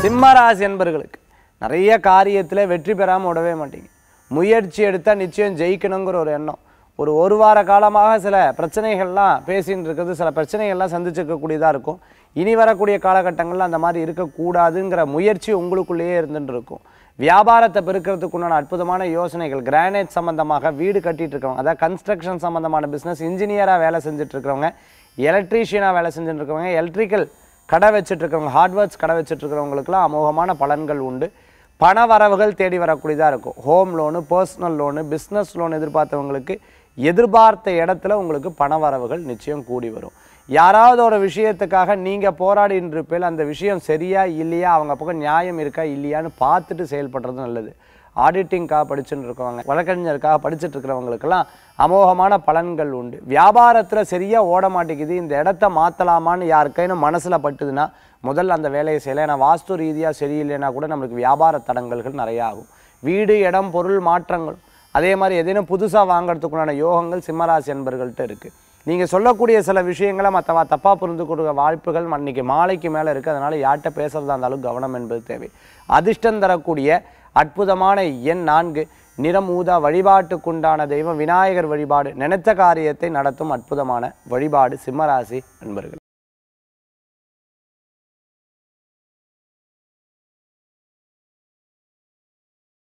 சிம்மராசி என்பர்களுக்கு நிறைய காரியத்தில் வெற்றி பெறாமல் விடவே மாட்டீங்க முயற்சி எடுத்தால் நிச்சயம் ஜெயிக்கணுங்கிற ஒரு எண்ணம் ஒரு ஒரு வார காலமாக சில பிரச்சனைகள்லாம் பேசின்னு இருக்கிறது சில பிரச்சனைகள்லாம் சந்திச்சிருக்கக்கூடியதாக இருக்கும் இனி வரக்கூடிய காலகட்டங்களில் அந்த மாதிரி இருக்கக்கூடாதுங்கிற முயற்சி உங்களுக்குள்ளேயே இருந்துட்டு இருக்கும் வியாபாரத்தை பெருக்கிறதுக்கு உண்டான அற்புதமான யோசனைகள் கிரானைட் சம்பந்தமாக வீடு கட்டிட்டு இருக்கவங்க அதாவது கன்ஸ்ட்ரக்ஷன் சம்பந்தமான பிஸ்னஸ் இன்ஜினியராக வேலை செஞ்சுட்டு இருக்கிறவங்க எலக்ட்ரீஷியனாக வேலை செஞ்சுட்டு இருக்கவங்க எலக்ட்ரிக்கல் கடை வச்சுட்டு இருக்கிறவங்க ஹார்ட்வேர்ஸ் கடை வச்சுட்டு இருக்கிறவங்களுக்குலாம் அமோகமான பலன்கள் உண்டு பண வரவுகள் தேடி வரக்கூடியதாக இருக்கும் home loan personal loan business loan எதிர்பார்த்தவங்களுக்கு எதிர்பார்த்த இடத்துல உங்களுக்கு பண வரவுகள் நிச்சயம் கூடி வரும் யாராவது ஒரு விஷயத்துக்காக நீங்கள் போராடின்னு இருப்பேன் அந்த விஷயம் சரியா இல்லையா அவங்க பக்கம் நியாயம் இருக்கா இல்லையான்னு பார்த்துட்டு செயல்படுறது நல்லது ஆடிட்டிங்காக படிச்சுட்டு இருக்கவங்க வழக்கறிஞருக்காக படிச்சுட்டு இருக்கிறவங்களுக்கெல்லாம் அமோகமான பலன்கள் உண்டு வியாபாரத்தில் சரியாக ஓட மாட்டேங்குது இந்த இடத்த மாற்றலாமான்னு யாருக்கையும் மனசில் பட்டுதுன்னா முதல்ல அந்த வேலையை செய்யலாம் ஏன்னா வாஸ்து ரீதியாக சரியில்லைன்னா கூட நம்மளுக்கு வியாபார தடங்கல்கள் நிறையா ஆகும் வீடு இடம் பொருள் மாற்றங்கள் அதே மாதிரி எதேனும் புதுசாக வாங்குறதுக்குண்டான யோகங்கள் சிம்மராசி என்பர்கள்ட்ட இருக்குது நீங்கள் சொல்லக்கூடிய சில விஷயங்களை மற்றவா தப்பாக புரிந்து கொடுக்க வாய்ப்புகள் அன்னைக்கு மாலைக்கு மேலே இருக்குது அதனால் யார்கிட்ட பேசுகிறதா இருந்தாலும் கவனம் என்பது தேவை அதிர்ஷ்டம் தரக்கூடிய அற்புதமான எண் நான்கு நிறம் ஊதா வழிபாட்டுக்குண்டான தெய்வம் விநாயகர் வழிபாடு நினைத்த காரியத்தை நடத்தும் அற்புதமான வழிபாடு சிம்மராசி நண்பர்கள்